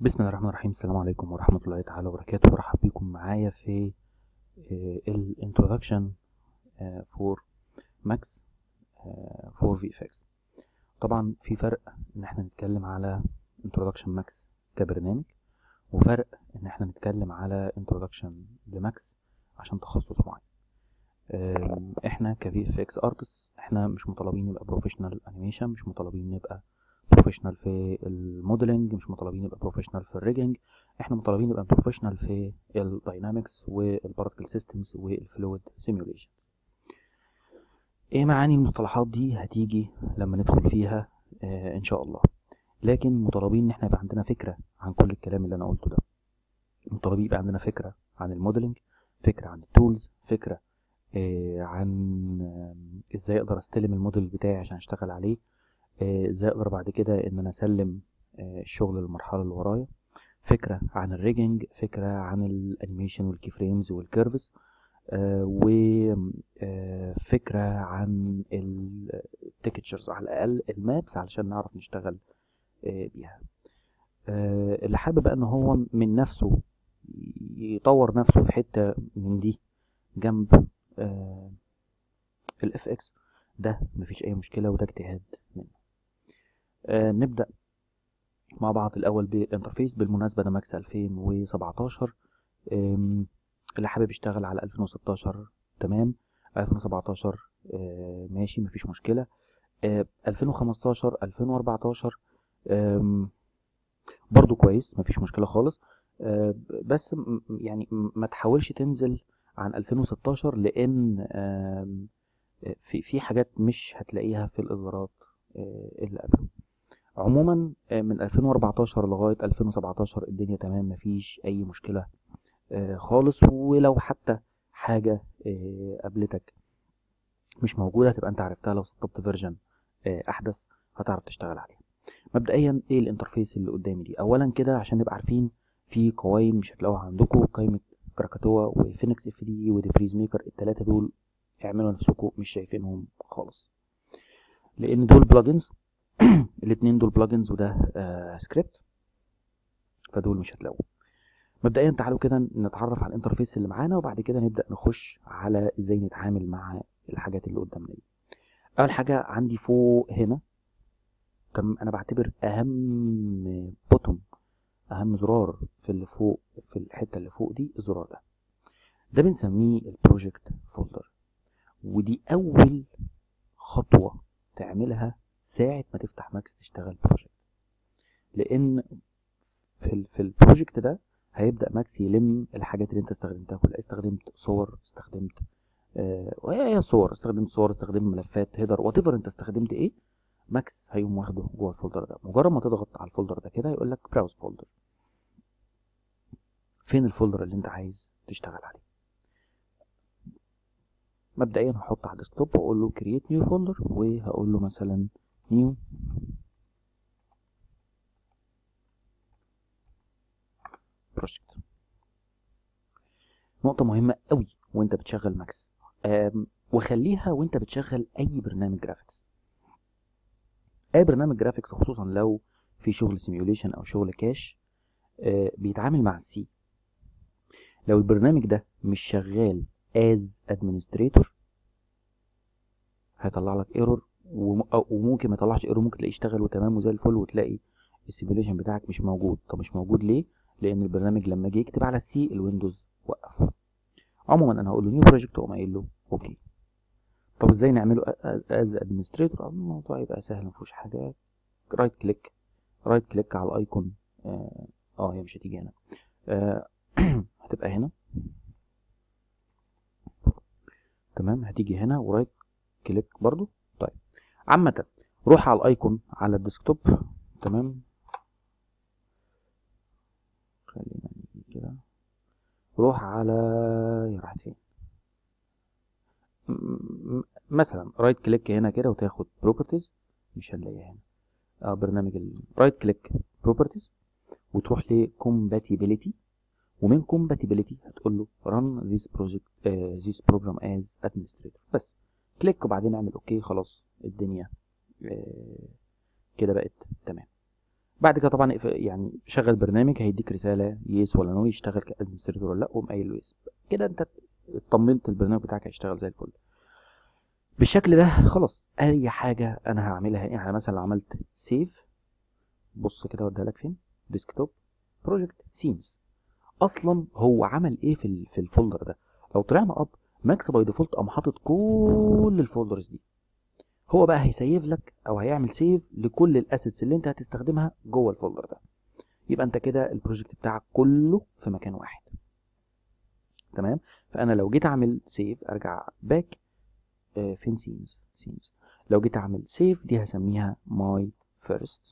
بسم الله الرحمن الرحيم السلام عليكم ورحمة الله تعالى وبركاته برحب بكم معايا في ال introduction آه، for max آه، for VFX طبعا في فرق ان احنا نتكلم على introduction max كبرنامج وفرق ان احنا نتكلم على introduction لماكس عشان تخصص معين آم، احنا ك VFX artists احنا مش مطالبين نبقى professional animation مش مطالبين نبقى بروفيشنال في الموديلنج مش مطالبين نبقى بروفيشنال في الريجنج احنا مطالبين نبقى بروفيشنال في الداينامكس والبارتكل سيستمز والفلويد سيميوليشن ايه معاني المصطلحات دي هتيجي لما ندخل فيها آه ان شاء الله لكن مطالبين ان احنا يبقى عندنا فكره عن كل الكلام اللي انا قلته ده مطالبين يبقى عندنا فكره عن الموديلنج فكره عن التولز فكره آه عن آه ازاي اقدر استلم الموديل بتاعي عشان اشتغل عليه آه، ازاي اقدر بعد كده ان انا اسلم آه، الشغل للمرحله اللي ورايا فكره عن الريجنج فكره عن الانيميشن والكي فريمز والكيرفز وفكره عن التكتشرز على الاقل المابس علشان نعرف نشتغل آه، بيها آه، اللي حابب بقى ان هو من نفسه يطور نفسه في حته من دي جنب الاف اكس ده مفيش اي مشكله وده اجتهاد منه آه نبدأ مع بعض الأول بالانترفيس بالمناسبة ده ماكس 2017 آم، اللي حابب يشتغل على 2016 تمام 2017 آه ماشي مفيش مشكلة آه 2015 2014 آم، برضو كويس مفيش مشكلة خالص آه بس م- يعني م- ما تحاولش تنزل عن 2016 لأن آم، آه، في في حاجات مش هتلاقيها في الإصدارات آه، اللي قبله عموما آه، من 2014 لغاية 2017 الدنيا تمام مفيش أي مشكلة آه، خالص ولو حتى حاجة آه، قابلتك مش موجودة هتبقى انت عرفتها لو سطبت فيرجن أحدث هتعرف تشتغل عليها مبدئيا ايه الانترفيس اللي قدامي دي اولا كده عشان نبقى عارفين في قوائم مش هتلاقوها عندكم قائمة كراكاتوا وفينكس اف دي وديبريز ميكر التلاتة دول اعملوا نفسكم مش شايفينهم خالص لان دول بلجنز الاتنين دول بلجنز وده آه سكريبت فدول مش هتلاقوه مبدئيا تعالوا كده نتعرف على الانترفيس اللي معانا وبعد كده نبدا نخش على ازاي نتعامل مع الحاجات اللي قدامنا دي اول حاجه عندي فوق هنا تمام انا بعتبر اهم بوتوم اهم زرار في اللي فوق في الحته اللي فوق دي الزرار ده ده بنسميه البروجكت فولدر ودي اول خطوه تعملها ساعه ما تفتح ماكس تشتغل بروجكت لان في ال في البروجكت ده هيبدا ماكس يلم الحاجات اللي انت استخدمتها كلها استخدمت صور استخدمت آه وهي هي صور استخدمت صور استخدمت ملفات هيدر وات انت استخدمت ايه ماكس هيقوم واخده جوه الفولدر ده مجرد ما تضغط على الفولدر ده كده يقول لك براوز فولدر فين الفولدر اللي انت عايز تشتغل عليه مبدئيا هحط على الديسكتوب واقول له كرييت نيو فولدر وهقول له مثلا نيو بروجكت نقطة مهمة قوي وانت بتشغل ماكس أم، وخليها وانت بتشغل اي برنامج جرافيكس اي برنامج جرافيكس خصوصا لو في شغل سيميوليشن او شغل كاش آه، بيتعامل مع السي لو البرنامج ده مش شغال از ادمنستريتور هيطلع لك ايرور وممكن ما يطلعش ايرور ممكن تلاقيه اشتغل وتمام وزي الفل وتلاقي السيميوليشن بتاعك مش موجود طب مش موجود ليه لان البرنامج لما جه يكتب على السي الويندوز وقف عموما انا هقول له نيو بروجكت واقوم قايل له اوكي طب ازاي نعمله از ادمنستريتور الموضوع يبقى سهل ما فيهوش حاجه رايت كليك رايت كليك على الايكون اه آه، هي مش هتيجي هنا آه هتبقى هنا تمام هتيجي هنا ورايت كليك برضو طيب عامة روح على الايكون على الديسكتوب تمام خلينا نيجي كده روح على يا راحت فين م- م- مثلا رايت كليك هنا كده وتاخد بروبرتيز مش هنلاقيها هنا اه برنامج الرايت كليك بروبرتيز وتروح ل compatibility ومن compatibility هتقول له run this project uh, this program as administrator بس كليك وبعدين اعمل اوكي خلاص الدنيا آه، كده بقت تمام بعد كده طبعا اقف- يعني شغل برنامج هيديك رساله يس ولا نو يشتغل كادمنستريتور ولا لا قوم قايل له يس كده انت اطمنت البرنامج بتاعك هيشتغل زي الفل بالشكل ده خلاص اي حاجه انا هعملها يعني مثلا لو عملت سيف بص كده وديها لك فين ديسكتوب بروجكت سينز اصلا هو عمل ايه في ال- في الفولدر ده لو طلعنا اب ماكس باي ديفولت قام حاطط كل الفولدرز دي هو بقى هيسيف لك او هيعمل سيف لكل الاسيتس اللي انت هتستخدمها جوه الفولدر ده يبقى انت كده البروجكت بتاعك كله في مكان واحد تمام فانا لو جيت اعمل سيف ارجع باك آه فين سينز سينز لو جيت اعمل سيف دي هسميها ماي فيرست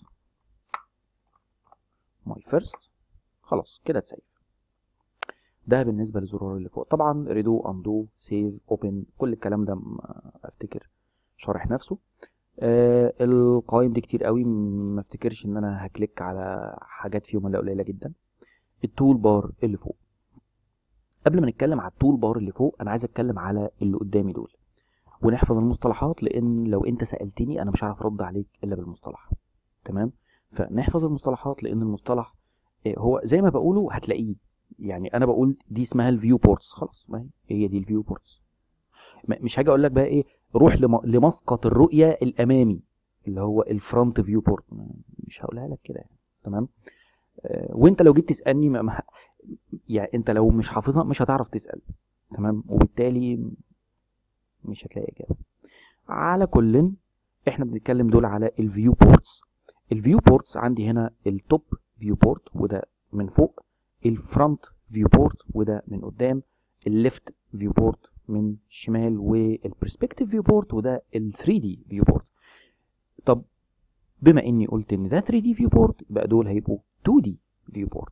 ماي فيرست خلاص كده اتسيف ده بالنسبه للزرار اللي فوق طبعا ريدو اندو سيف اوبن كل الكلام ده ما افتكر شارح نفسه آه القوائم دي كتير قوي ما افتكرش ان انا هكليك على حاجات فيهم الا قليله جدا التول بار اللي فوق قبل ما نتكلم على التول بار اللي فوق انا عايز اتكلم على اللي قدامي دول ونحفظ المصطلحات لان لو انت سالتني انا مش هعرف ارد عليك الا بالمصطلح تمام فنحفظ المصطلحات لان المصطلح آه، هو زي ما بقوله هتلاقيه يعني انا بقول دي اسمها الفيو بورتس خلاص ما هي هي دي الفيو بورتس مش هاجي اقول لك بقى ايه روح لم- لمسقط الرؤيه الامامي اللي هو الفرونت فيو بورت مش هقولها لك كده يعني. تمام آه، وانت لو جيت تسالني ما ما- يعني انت لو مش حافظها مش هتعرف تسال تمام وبالتالي مش هتلاقي اجابه على كل احنا بنتكلم دول على الفيو بورتس الفيو بورتس عندي هنا التوب فيو بورت وده من فوق الفرونت فيو بورت وده من قدام الليفت فيو بورت من الشمال والبرسبكتيف فيو بورت وده ال 3 دي فيو بورت طب بما اني قلت ان ده 3 دي فيو بورت يبقى دول هيبقوا 2 دي فيو بورت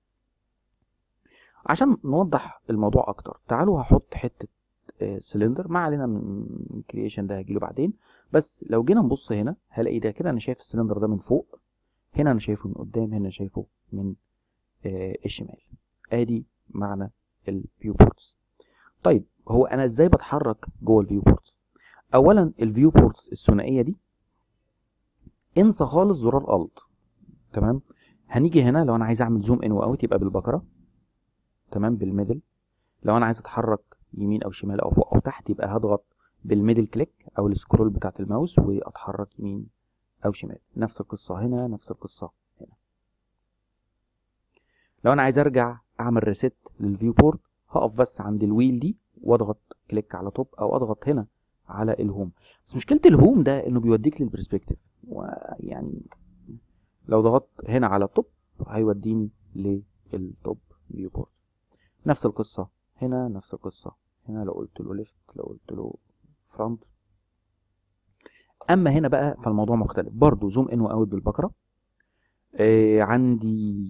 عشان نوضح الموضوع اكتر تعالوا هحط حته سلندر ما علينا من الكرييشن ده هجيله بعدين بس لو جينا نبص هنا هلاقي ده كده انا شايف السلندر ده من فوق هنا انا شايفه من قدام هنا شايفه من آه، الشمال ادي معنى الفيو بورتس طيب هو انا ازاي بتحرك جوه الفيو بورتس اولا الفيو بورتس الثنائيه دي انسى خالص زرار الت تمام هنيجي هنا لو انا عايز اعمل زوم ان واوت يبقى بالبكره تمام بالميدل لو انا عايز اتحرك يمين او شمال او فوق او تحت يبقى هضغط بالميدل كليك او السكرول بتاعت الماوس واتحرك يمين او شمال نفس القصه هنا نفس القصه هنا لو انا عايز ارجع اعمل ريست للفيو بورت هقف بس عند الويل دي واضغط كليك على توب او اضغط هنا على الهوم بس مشكله الهوم ده انه بيوديك للبرسبكتيف ويعني لو ضغطت هنا على توب هيوديني للتوب فيو بورت نفس القصه هنا نفس القصه هنا لو قلت له ليفت لو قلت له فرونت اما هنا بقى فالموضوع مختلف برضو زوم ان واوت بالبكره آه عندي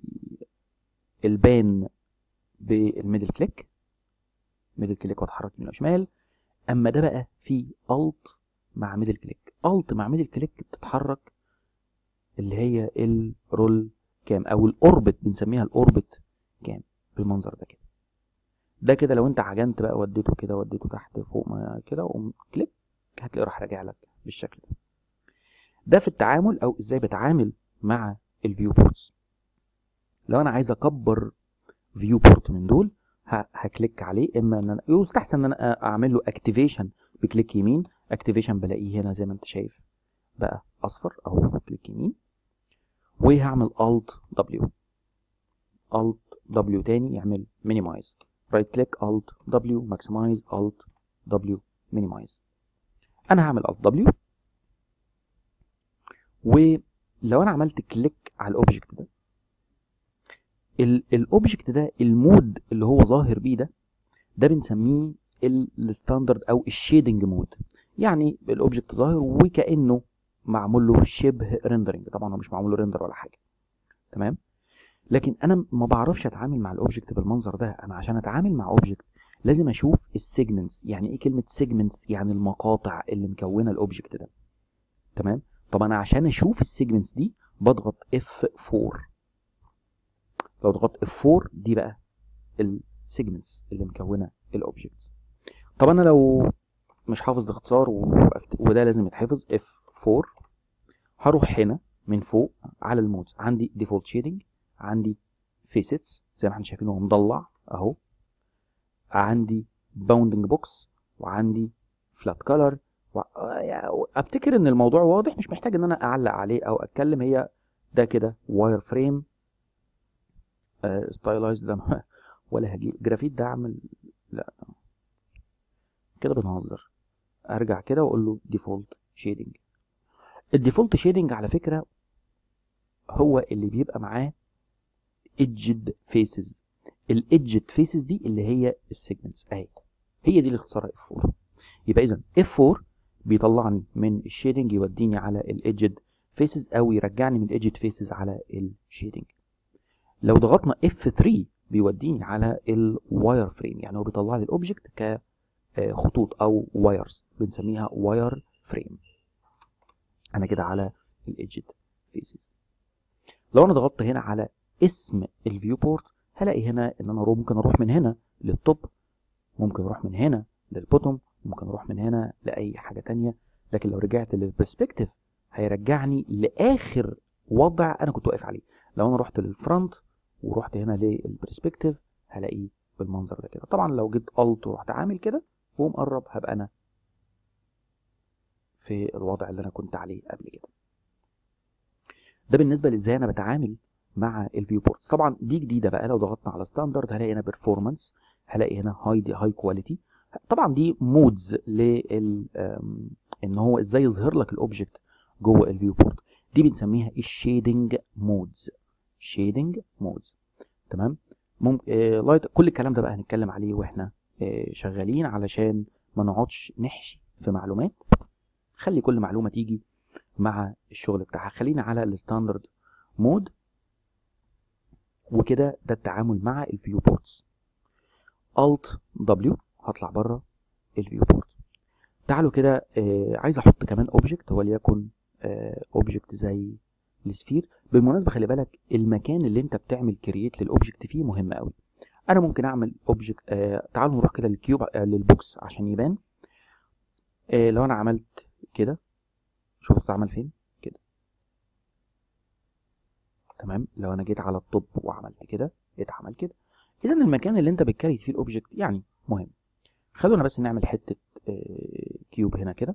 البان بالميدل كليك ميدل كليك واتحرك يمين او شمال اما ده بقى فيه الت مع ميدل كليك الت مع ميدل كليك بتتحرك اللي هي الرول كام او الاوربت بنسميها الاوربت كام بالمنظر ده كده ده كده لو انت عجنت بقى وديته كده وديته تحت فوق ما كده وقوم كليك هتلاقيه راح راجع لك بالشكل ده ده في التعامل او ازاي بتعامل مع الفيو بورتس لو انا عايز اكبر فيو بورت من دول ه- هكليك عليه اما ان انا يستحسن ان انا اعمل له اكتيفيشن بكليك يمين اكتيفيشن بلاقيه هنا زي ما انت شايف بقى اصفر اهو كليك يمين وهعمل الت دبليو الت دبليو تاني يعمل مينيمايز رايت كليك الت دبليو ماكسمايز الت دبليو مينيمايز انا هعمل الت دبليو ولو انا عملت كليك على الاوبجكت ده الاوبجكت ده المود اللي هو ظاهر بيه ده ده بنسميه الستاندرد او الشيدنج مود يعني الاوبجكت ظاهر وكانه معمول له شبه ريندرنج طبعا هو مش معمول له ريندر ولا حاجه تمام لكن انا ما بعرفش اتعامل مع الاوبجكت بالمنظر ده انا عشان اتعامل مع اوبجكت لازم اشوف السيجمنتس يعني ايه كلمه سيجمنتس يعني المقاطع اللي مكونه الاوبجكت ده تمام طب انا عشان اشوف السيجمنتس دي بضغط F4 لو ضغطت F4 دي بقى السيجمنتس اللي مكونه الاوبجكتس طب انا لو مش حافظ الاختصار ووقفت- وده لازم يتحفظ F4 هروح هنا من فوق على المودز عندي ديفولت شيدنج عندي فيسيتس زي ما احنا شايفين هو مضلع اهو عندي باوندنج بوكس وعندي فلات كولر و... افتكر ان الموضوع واضح مش محتاج ان انا اعلق عليه او اتكلم هي ده كده واير فريم ستايلايز ده ولا هجيب جرافيت ده اعمل لا كده بنهزر ارجع كده واقول له ديفولت شيدنج الديفولت شيدنج على فكره هو اللي بيبقى معاه edged faces الايدجد فيسز دي اللي هي السيجمنتس اهي هي دي اللي اختصارها اف 4 يبقى اذا اف 4 بيطلعني من الشيدنج يوديني على الايدجد فيسز او يرجعني من الايدجد فيسز على الشيدنج لو ضغطنا اف 3 بيوديني على الواير فريم يعني هو بيطلع لي الاوبجكت كخطوط او وايرز بنسميها واير فريم انا كده على الايدجد فيسز لو انا ضغطت هنا على اسم الفيو بورت هلاقي هنا ان انا ممكن اروح من هنا للتوب ممكن اروح من هنا للبوتوم ممكن اروح من هنا لاي حاجه تانية لكن لو رجعت للبرسبكتيف هيرجعني لاخر وضع انا كنت واقف عليه لو انا رحت للفرونت ورحت هنا للبرسبكتيف هلاقيه بالمنظر ده كده طبعا لو جيت الت ورحت عامل كده ومقرب هبقى انا في الوضع اللي انا كنت عليه قبل كده ده بالنسبه لازاي انا بتعامل مع الفيو بورت طبعا دي جديده بقى لو ضغطنا على ستاندرد هلاقي هنا بيرفورمانس هلاقي هنا هاي دي هاي كواليتي طبعا دي مودز لل ان هو ازاي يظهر لك الاوبجكت جوه الفيو بورت دي بنسميها الشيدنج مودز شيدنج مودز تمام ممكن آه لايت كل الكلام ده بقى هنتكلم عليه واحنا آه شغالين علشان ما نقعدش نحشي في معلومات خلي كل معلومه تيجي مع الشغل بتاعها خلينا على الستاندرد مود وكده ده التعامل مع الفيو بورتس Alt W هطلع بره الفيو بورت تعالوا كده آه عايز احط كمان اوبجكت وليكن اوبجكت آه زي السفير بالمناسبه خلي بالك المكان اللي انت بتعمل كرييت للاوبجكت فيه مهم قوي انا ممكن اعمل اوبجكت آه تعالوا نروح كده للكيوب آه للبوكس عشان يبان آه لو انا عملت كده شوف اتعمل فين كده تمام لو انا جيت على الطب وعملت كده اتعمل كده اذا المكان اللي انت بتكريت فيه الاوبجكت يعني مهم خلونا بس نعمل حته آه كيوب هنا كده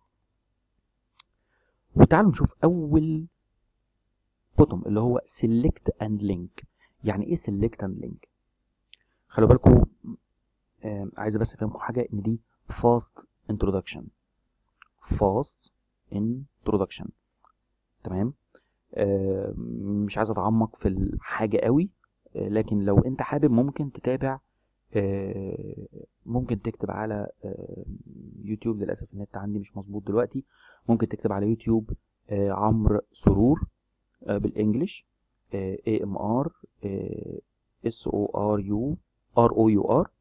وتعالوا نشوف اول بوتوم اللي هو select and link يعني ايه select and link خلوا بالكم آه عايز بس افهمكم حاجه ان دي fast introduction fast introduction تمام آه مش عايز اتعمق في الحاجه قوي آه لكن لو انت حابب ممكن تتابع آه ممكن تكتب على يوتيوب للاسف النت عندي مش مظبوط دلوقتي ممكن تكتب على يوتيوب عمرو سرور بالانجلش اي ام ار اس او ار يو ار او يو ار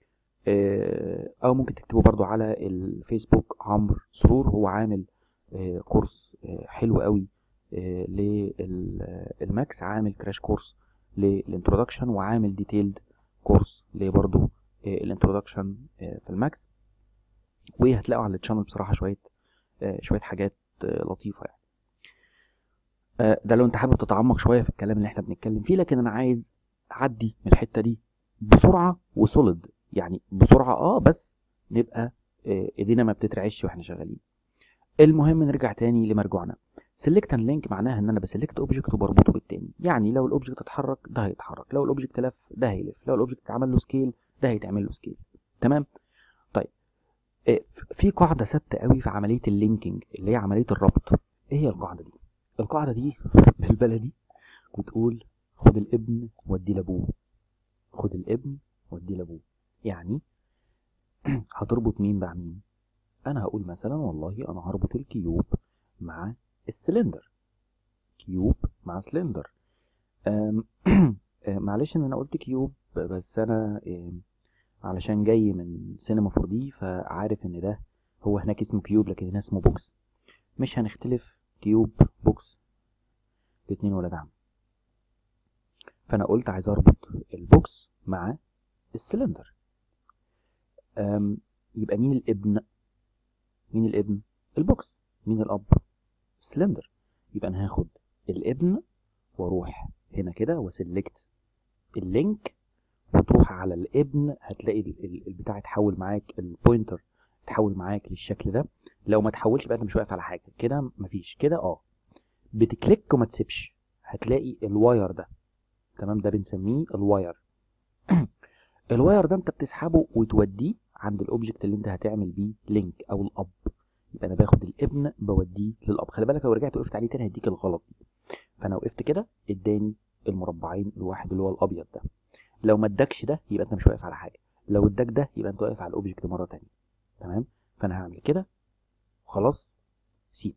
او ممكن تكتبه برضو على الفيسبوك عمرو سرور هو عامل كورس حلو قوي للماكس عامل كراش كورس للانترودكشن وعامل ديتيلد كورس لبرضو الانترودكشن في الماكس وهتلاقوا على التشانل بصراحه شويه شويه حاجات لطيفه يعني ده لو انت حابب تتعمق شويه في الكلام اللي احنا بنتكلم فيه لكن انا عايز اعدي من الحته دي بسرعه وسوليد يعني بسرعه اه بس نبقى ايدينا ما بتترعش واحنا شغالين المهم نرجع تاني لمرجوعنا سيلكت اند لينك معناها ان انا بسلكت اوبجكت وبربطه بالتاني يعني لو الاوبجكت اتحرك ده هيتحرك لو الاوبجكت لف ده هيلف لو الاوبجكت اتعمل له سكيل ده هيتعمل له سكيل تمام طيب في قاعده ثابته قوي في عمليه اللينكينج اللي هي عمليه الربط ايه هي القاعده دي القاعده دي بالبلدي بتقول خد الابن وديه لابوه خد الابن وديه لابوه يعني هتربط مين مع مين انا هقول مثلا والله انا هربط الكيوب مع السلندر كيوب مع سلندر معلش ان انا قلت كيوب بس انا علشان جاي من سينما 4 دي فعارف ان ده هو هناك اسمه كيوب لكن هنا اسمه بوكس مش هنختلف كيوب بوكس الاتنين ولاد عم فانا قلت عايز اربط البوكس مع السلندر يبقى مين الابن مين الابن البوكس مين الاب السلندر يبقى انا هاخد الابن واروح هنا كده وسلكت اللينك وتروح على الابن هتلاقي ال- ال- البتاع اتحول معاك البوينتر اتحول معاك للشكل ده لو ما تحولش بقى انت مش واقف على حاجه كده مفيش كده اه بتكليك وما تسيبش هتلاقي الواير ده تمام ده بنسميه الواير الواير ده انت بتسحبه وتوديه عند الاوبجكت اللي انت هتعمل بيه لينك او الاب يبقى انا باخد الابن بوديه للاب خلي بالك لو رجعت وقفت عليه تاني هيديك الغلط دي فانا وقفت كده اداني المربعين الواحد اللي هو الابيض ده لو ما ادكش ده يبقى انت مش واقف على حاجه لو اداك ده يبقى انت واقف على الاوبجكت مره تانية تمام فانا هعمل كده وخلاص سيب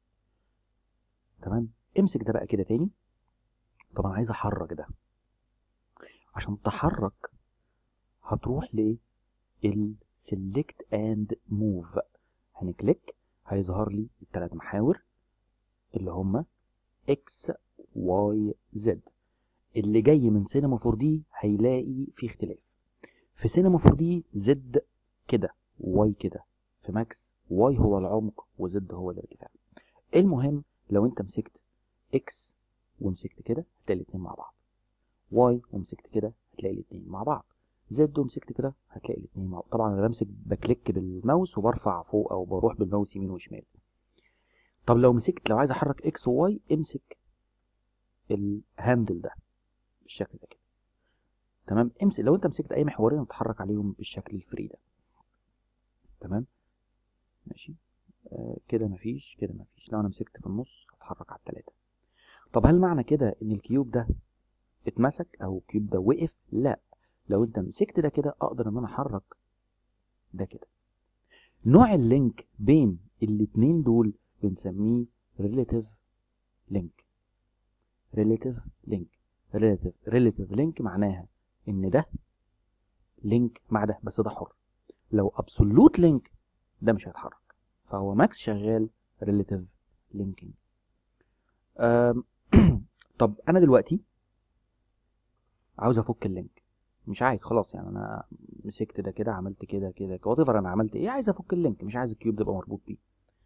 تمام امسك ده بقى كده تاني طب انا عايز احرك ده عشان تحرك هتروح ل select and move هنكليك هيظهر لي الثلاث محاور اللي هما x y z اللي جاي من سينما 4 دي هيلاقي في اختلاف في سينما 4 دي زد كده واي كده في ماكس واي هو العمق وزد هو الارتفاع المهم لو انت مسكت اكس ومسكت كده هتلاقي الاتنين مع بعض واي ومسكت كده هتلاقي الاتنين مع بعض زد ومسكت كده هتلاقي الاتنين مع بعض طبعا انا بمسك بكليك بالماوس وبرفع فوق او بروح بالماوس يمين وشمال طب لو مسكت لو عايز احرك اكس وواي امسك الهاندل ده بالشكل ده كده تمام امسك لو انت مسكت اي محورين هتتحرك عليهم بالشكل الفري ده تمام ماشي آه كده مفيش كده مفيش لو انا مسكت في النص هتحرك على التلاتة طب هل معنى كده ان الكيوب ده اتمسك او الكيوب ده وقف لا لو انت مسكت ده كده اقدر ان انا احرك ده كده نوع اللينك بين الاتنين دول بنسميه relative link relative link relative relative link معناها ان ده لينك مع ده بس ده حر لو absolute link ده مش هيتحرك فهو ماكس شغال relative linking أم، طب انا دلوقتي عاوز افك اللينك مش عايز خلاص يعني انا مسكت ده كده عملت كده كده وات ايفر انا عملت ايه عايز افك اللينك مش عايز الكيوب ده يبقى مربوط بيه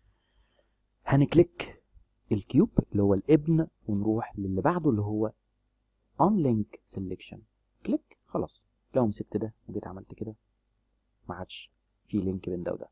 هنكليك الكيوب اللي هو الابن ونروح للي بعده اللي هو on link selection كليك خلاص لو مسكت ده وجيت عملت كده ما عادش في لينك بين ده وده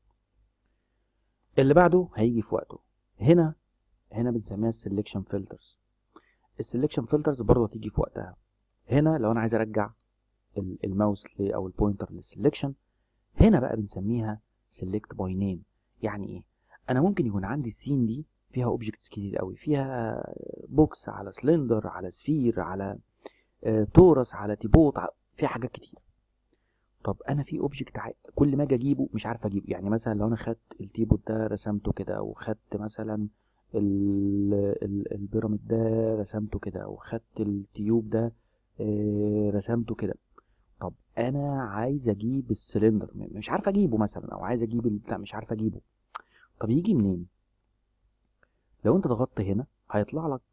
اللي بعده هيجي في وقته هنا هنا بنسميها السلكشن فلترز السلكشن فلترز برضه هتيجي في وقتها هنا لو انا عايز ارجع ال- الماوس ل- او البوينتر للسلكشن هنا بقى بنسميها select by name يعني ايه انا ممكن يكون عندي السين دي فيها اوبجكتس كتير قوي فيها بوكس على سلندر على سفير على آه، تورس على تيبوت ع- فيها حاجات كتير طب انا في اوبجكت عايز كل ما اجي اجيبه مش عارف اجيبه يعني مثلا لو انا خدت التيبوت ده رسمته كده وخدت مثلا ال- ال- البيراميد ده رسمته كده وخدت التيوب ده آه، رسمته كده طب انا عايز اجيب السلندر م- مش عارف اجيبه مثلا او عايز اجيب البتاع مش عارف اجيبه طب يجي منين لو انت ضغطت هنا هيطلع لك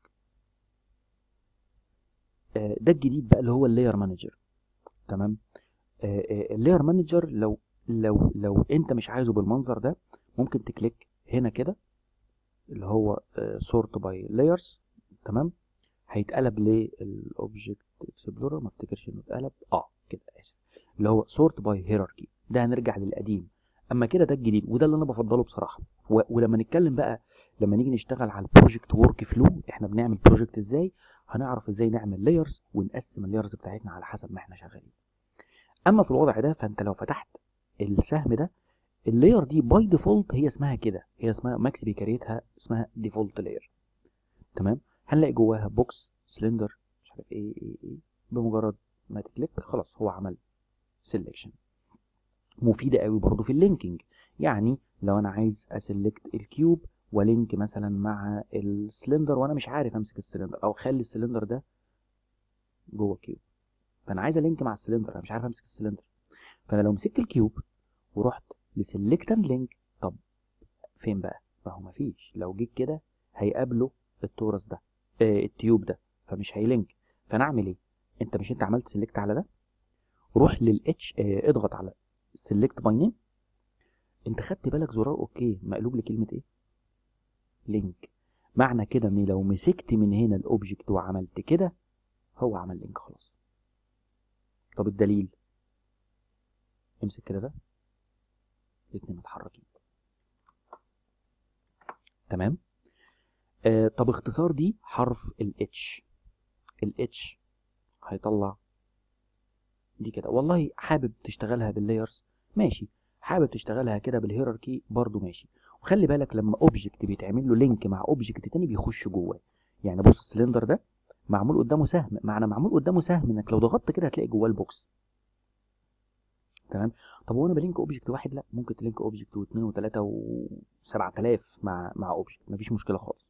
آه، ده الجديد بقى اللي هو اللاير مانجر تمام اللاير مانجر لو لو لو انت مش عايزه بالمنظر ده ممكن تكليك هنا كده اللي هو سورت باي لايرز تمام هيتقلب للاوبجكت اكسبلورر ما افتكرش انه اتقلب اه كده اسف اللي هو سورت باي هيراركي ده هنرجع للقديم اما كده ده الجديد وده اللي انا بفضله بصراحه و- ولما نتكلم بقى لما نيجي نشتغل على البروجكت ورك فلو احنا بنعمل بروجكت ازاي هنعرف ازاي نعمل لايرز ونقسم اللايرز بتاعتنا على حسب ما احنا شغالين اما في الوضع ده فانت لو فتحت السهم ده اللاير دي باي ديفولت هي اسمها كده هي اسمها ماكس بيكريتها اسمها ديفولت لاير تمام هنلاقي جواها بوكس سلندر مش عارف ايه ايه ايه بمجرد ما تكليك خلاص هو عمل سيلكشن مفيده قوي برضو في اللينكينج يعني لو انا عايز اسلكت الكيوب ولينك مثلا مع السلندر وانا مش عارف امسك السلندر او اخلي السلندر ده جوه كيوب فانا عايز الينك مع السلندر انا مش عارف امسك السلندر فانا لو مسكت الكيوب ورحت لسلكت اند لينك طب فين بقى ما هو مفيش لو جيت كده هيقابله التورس ده آه التيوب ده فمش هيلينك فانا اعمل ايه انت مش انت عملت سلكت على ده روح للاتش آه اضغط على سلكت باي نيم انت خدت بالك زرار اوكي مقلوب لكلمه ايه لينك معنى كده ان لو مسكت من هنا الاوبجكت وعملت كده هو عمل لينك خلاص طب الدليل امسك كده ده الاتنين متحركين تمام آه طب اختصار دي حرف الاتش الاتش هيطلع دي كده والله حابب تشتغلها باللايرز ماشي حابب تشتغلها كده بالهيراركي برضو ماشي وخلي بالك لما اوبجكت بيتعمل له لينك مع اوبجكت تاني بيخش جواه يعني بص السلندر ده معمول قدامه سهم معنى معمول قدامه سهم انك لو ضغطت كده هتلاقي جواه البوكس تمام طب هو انا بلينك اوبجكت واحد لا ممكن تلينك اوبجكت واثنين وثلاثه وسبعة آلاف مع مع اوبجكت مفيش مشكله خالص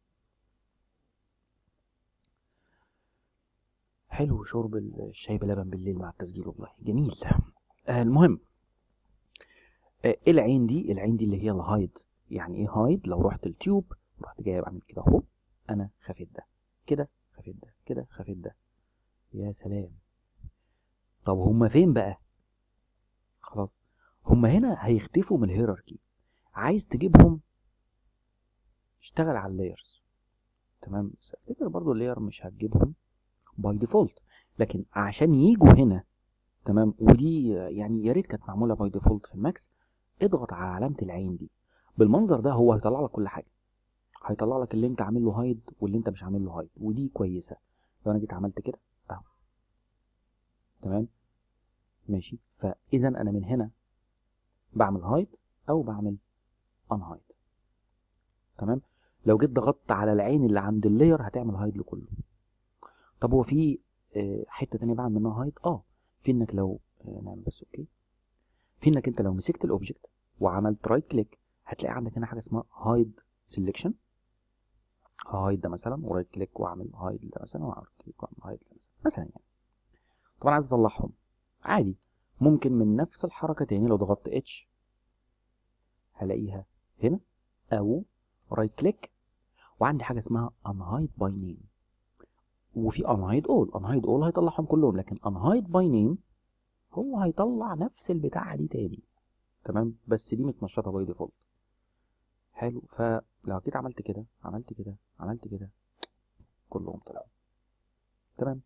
حلو شرب الشاي بلبن بالليل مع التسجيل والله جميل آه المهم آه ايه العين دي العين دي اللي هي الهايد يعني ايه هايد لو رحت التيوب رحت جاي بعمل كده اهو انا خفيت ده كده خفيت ده كده خفيت ده يا سلام طب هما فين بقى خلاص هما هنا هيختفوا من الهيراركي عايز تجيبهم اشتغل على اللايرز تمام بس افتكر برضو اللاير مش هتجيبهم باي ديفولت لكن عشان يجوا هنا تمام ودي يعني يا ريت كانت معموله باي ديفولت في الماكس اضغط على علامه العين دي بالمنظر ده هو هيطلع لك كل حاجه هيطلع لك اللي انت عامل له هايد واللي انت مش عامل له هايد ودي كويسه لو انا جيت عملت كده اهو تمام ماشي فاذا انا من هنا بعمل هايد او بعمل ان هايد تمام لو جيت ضغطت على العين اللي عند اللاير هتعمل هايد لكله طب هو في آه، حته تانية بعمل منها هايد اه في انك لو آه، نعمل بس اوكي في انك انت لو مسكت الاوبجكت وعملت رايت كليك هتلاقي عندك هنا حاجه اسمها هايد سيلكشن هايد ده مثلا ورايت كليك واعمل هايد ده مثلا واعمل كليك واعمل هايد ده مثلا يعني طبعا عايز اطلعهم عادي ممكن من نفس الحركه تاني لو ضغطت اتش هلاقيها هنا او رايت كليك وعندي حاجه اسمها unhide by name وفي unhide all unhide all هيطلعهم كلهم لكن unhide by name هو هيطلع نفس البتاعه دي تاني تمام بس دي متنشطه باي ديفولت حلو فلو جيت عملت كده عملت كده عملت كده كلهم طلعوا تمام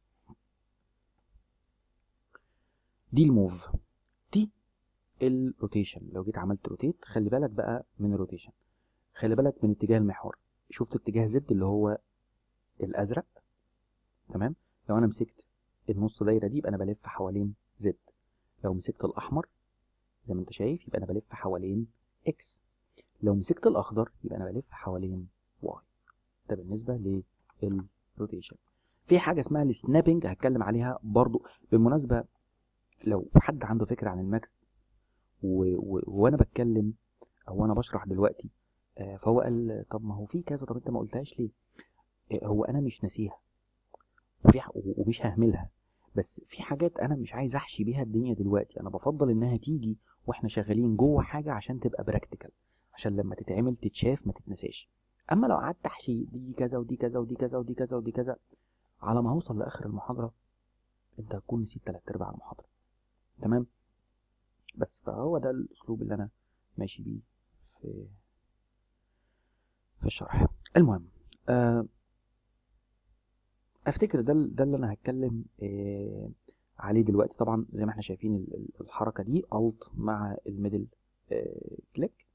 دي الموف دي الروتيشن لو جيت عملت روتيت خلي بالك بقى من الروتيشن خلي بالك من اتجاه المحور شفت اتجاه زد اللي هو الازرق تمام لو انا مسكت النص دايره دي يبقى انا بلف حوالين زد لو مسكت الاحمر زي ما انت شايف يبقى انا بلف حوالين اكس لو مسكت الاخضر يبقى انا بلف حوالين واي ده بالنسبه للروتيشن في حاجه اسمها السنابنج هتكلم عليها برضو بالمناسبه لو حد عنده فكره عن الماكس و... و... وانا بتكلم او انا بشرح دلوقتي آه، فهو قال طب ما هو في كذا طب انت ما قلتهاش ليه آه، هو انا مش ناسيها وفي ح- ومش ههملها بس في حاجات انا مش عايز احشي بيها الدنيا دلوقتي انا بفضل انها تيجي واحنا شغالين جوه حاجه عشان تبقى براكتيكال عشان لما تتعمل تتشاف ما تتنساش اما لو قعدت احشي دي كذا ودي كذا ودي كذا ودي كذا ودي كذا على ما هوصل لاخر المحاضره انت هتكون نسيت تلات ارباع المحاضره تمام بس فهو ده الاسلوب اللي انا ماشي بيه في في الشرح المهم آه، افتكر ده ال- ده اللي انا هتكلم آه، عليه دلوقتي طبعا زي ما احنا شايفين ال- ال- الحركه دي الت مع الميدل كليك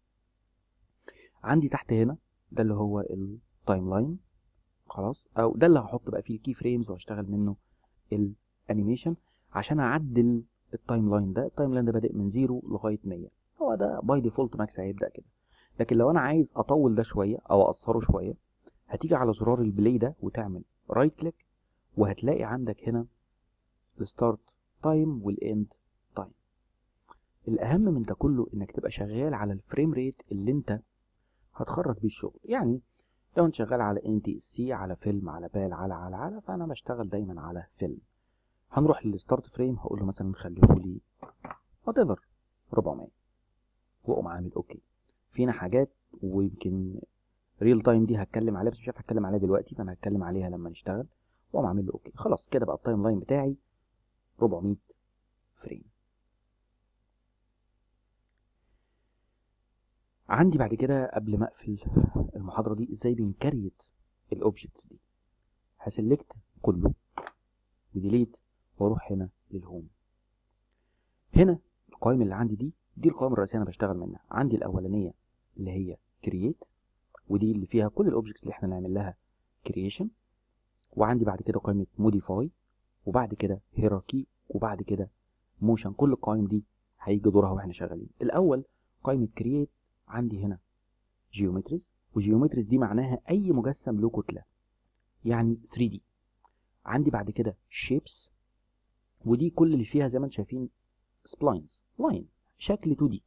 عندي تحت هنا ده اللي هو التايم لاين خلاص او ده اللي هحط بقى فيه الكي فريمز وهشتغل منه الانيميشن عشان اعدل التايم لاين ده التايم لاين ده بادئ من 0 لغايه 100 هو ده باي ديفولت ماكس هيبدا كده لكن لو انا عايز اطول ده شويه او اقصره شويه هتيجي على زرار البلاي ده وتعمل رايت كليك وهتلاقي عندك هنا الستارت تايم والاند تايم الاهم من ده كله انك تبقى شغال على الفريم ريت اللي انت هتخرج بيه الشغل يعني لو انت شغال على ان تي اس سي على فيلم على بال على على على فانا بشتغل دايما على فيلم هنروح للستارت فريم هقول له مثلا خليه لي وات ايفر 400 واقوم عامل اوكي فينا حاجات ويمكن ريل تايم دي هتكلم عليها بس مش عارف هتكلم عليها دلوقتي فانا هتكلم عليها لما نشتغل واقوم عامل له اوكي خلاص كده بقى التايم لاين بتاعي 400 فريم عندي بعد كده قبل ما اقفل المحاضره دي ازاي بنكريت الاوبجكتس دي هسلكت كله وديليت واروح هنا للهوم هنا القائمه اللي عندي دي دي القائمه الرئيسيه انا بشتغل منها عندي الاولانيه اللي هي كرييت ودي اللي فيها كل الاوبجكتس اللي احنا نعمل لها كرييشن وعندي بعد كده قائمه موديفاي وبعد كده هيراركي وبعد كده موشن كل القوائم دي هيجي دورها واحنا شغالين الاول قائمه كرييت عندي هنا جيومتريز وجيومتريز دي معناها اي مجسم له كتله يعني 3 دي عندي بعد كده شيبس ودي كل اللي فيها زي ما انتم شايفين سبلاينز لاين شكل 2 دي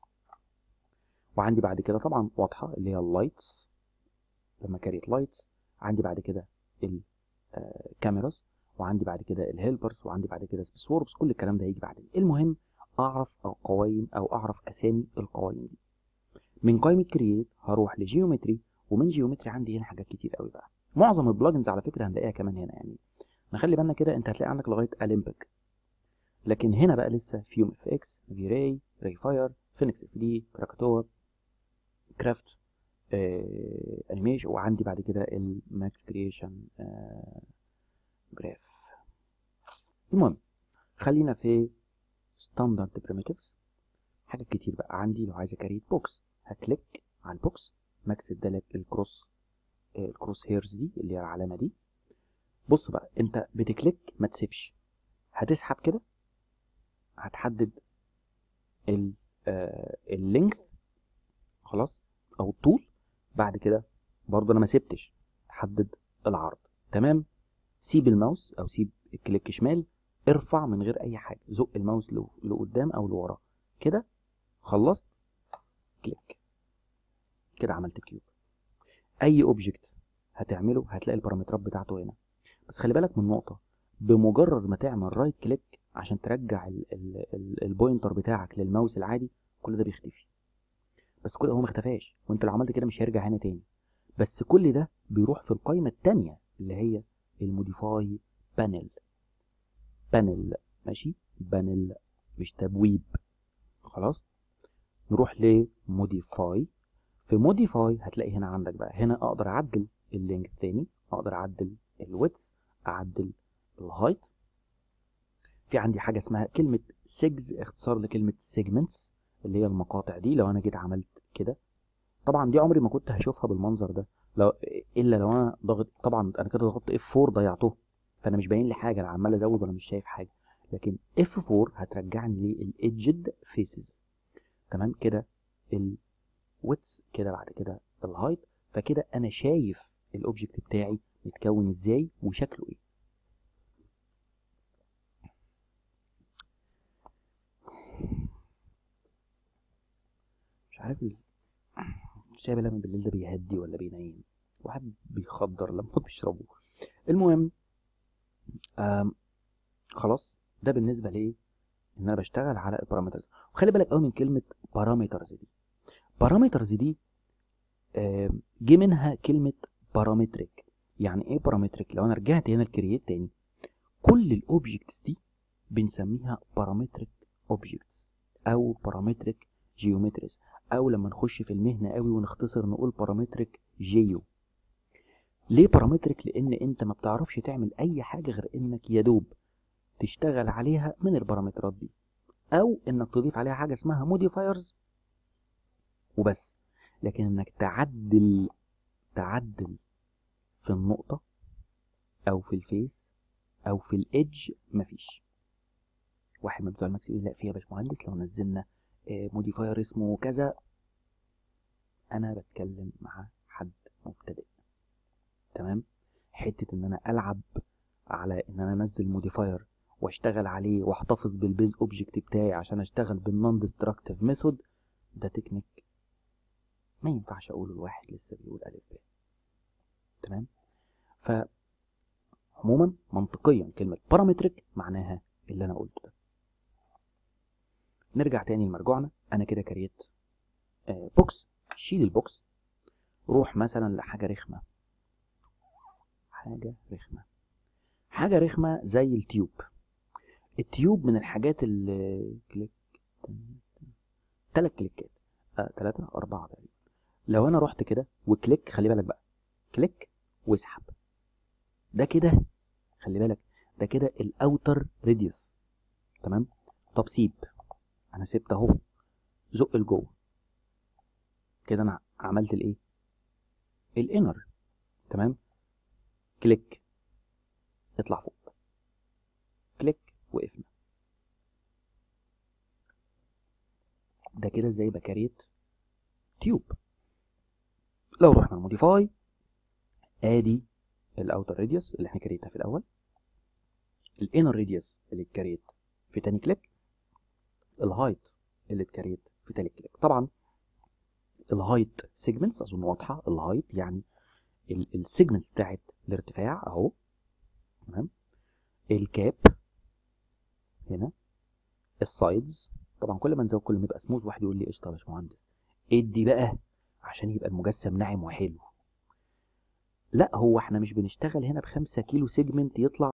وعندي بعد كده طبعا واضحه اللي هي اللايتس لما كريت لايتس عندي بعد كده الكاميراز وعندي بعد كده الهيلبرز وعندي بعد كده سبيس ووربس كل الكلام ده هيجي بعدين المهم اعرف القوائم او اعرف اسامي القوائم دي من قائمه كرييت هروح لجيومتري ومن جيومتري عندي هنا حاجات كتير قوي بقى معظم البلجنز على فكره هنلاقيها كمان هنا يعني نخلي بالنا كده انت هتلاقي عندك لغايه اليمبيك لكن هنا بقى لسه فيوم اف اكس في راي راي فاير فينيكس اف دي كراكاتوا كرافت آه، انيميشن وعندي بعد كده الماكس كرييشن آه، جراف المهم خلينا في ستاندرد بريميتيفز حاجات كتير بقى عندي لو عايز اكريت بوكس هكليك على البوكس ماكس ادالك الكروس آه، الكروس هيرز دي اللي هي العلامه دي بص بقى انت بتكليك ما تسيبش هتسحب كده هتحدد ال اللينث خلاص او الطول بعد كده برضه انا ما سبتش حدد العرض تمام سيب الماوس او سيب الكليك شمال ارفع من غير اي حاجه زق الماوس لو- لقدام او لورا كده خلصت كليك كده عملت كيوب اي اوبجكت هتعمله هتلاقي البارامترات بتاعته هنا بس خلي بالك من نقطه بمجرد ما تعمل رايت كليك عشان ترجع ال- ال- ال- البوينتر بتاعك للماوس العادي كل ده بيختفي بس كل هو ما اختفاش وانت لو عملت كده مش هيرجع هنا تاني بس كل ده بيروح في القائمه التانية اللي هي الموديفاي بانل بانل ماشي بانل مش تبويب خلاص نروح لموديفاي في موديفاي هتلاقي هنا عندك بقى هنا اقدر اعدل اللينك تاني اقدر اعدل الويدث اعدل الهايت في عندي حاجه اسمها كلمه سيجز اختصار لكلمه سيجمنتس اللي هي المقاطع دي لو انا جيت عملت كده طبعا دي عمري ما كنت هشوفها بالمنظر ده لو الا لو انا ضغط طبعا انا كده ضغطت اف 4 ضيعته فانا مش باين لي حاجه انا عمال ازود وانا مش شايف حاجه لكن اف 4 هترجعني للايدجد فيسز تمام كده الويدث كده بعد كده الهايت فكده انا شايف الاوبجكت بتاعي متكون ازاي وشكله ايه مش عارف ال- الشاي بلبن بالليل ده بيهدي ولا بينيم واحد بيخدر لما بيشربه المهم آم خلاص ده بالنسبه لايه ان انا بشتغل على البارامترز وخلي بالك قوي من كلمه بارامترز دي بارامترز دي آم، جه منها كلمه بارامتريك يعني ايه بارامتريك لو انا رجعت هنا الكرييت تاني كل الاوبجكتس دي بنسميها بارامتريك اوبجكتس او بارامتريك جيومتريز او لما نخش في المهنه قوي ونختصر نقول بارامتريك جيو ليه بارامتريك لان انت ما بتعرفش تعمل اي حاجه غير انك يا دوب تشتغل عليها من البارامترات دي او انك تضيف عليها حاجه اسمها موديفايرز وبس لكن انك تعدل تعدل في النقطه او في الفيس او في الايدج مفيش واحد من بتوع الماكس يقول لا في يا باشمهندس لو نزلنا موديفاير اسمه كذا انا بتكلم مع حد مبتدئ تمام حته ان انا العب على ان انا انزل موديفاير واشتغل عليه واحتفظ بالبيز اوبجكت بتاعي عشان اشتغل بالنون ديستركتيف ميثود ده تكنيك ما ينفعش اقوله لواحد لسه بيقول الف ب تمام ف عموما منطقيا كلمه بارامتريك معناها اللي انا قلته ده نرجع تاني لمرجوعنا انا كده كريت آه، بوكس شيل البوكس روح مثلا لحاجه رخمه حاجه رخمه حاجه رخمه زي التيوب التيوب من الحاجات اللي كليك تلات كليكات آه 3 4 تقريبا لو انا رحت كده وكليك خلي بالك بقى كليك واسحب ده كده خلي بالك ده كده الاوتر راديوس تمام طب سيب انا سبت اهو زق لجوه كده انا عملت الايه الانر تمام كليك اطلع فوق كليك وقفنا ده كده ازاي بكريت تيوب لو رحنا الموديفاي ادي الاوتر راديوس اللي احنا كريتها في الاول الانر راديوس اللي اتكريت في تاني كليك الهايت اللي اتكريت في تالت كليك طبعا الهايت سيجمنتس اظن واضحه الهايت يعني السيجمنتس بتاعت الارتفاع اهو تمام الكاب هنا السايدز طبعا كل ما نزود كل ما يبقى سموث واحد يقول لي قشطه يا باشمهندس ادي بقى عشان يبقى المجسم ناعم وحلو لا هو احنا مش بنشتغل هنا بخمسة كيلو سيجمنت يطلع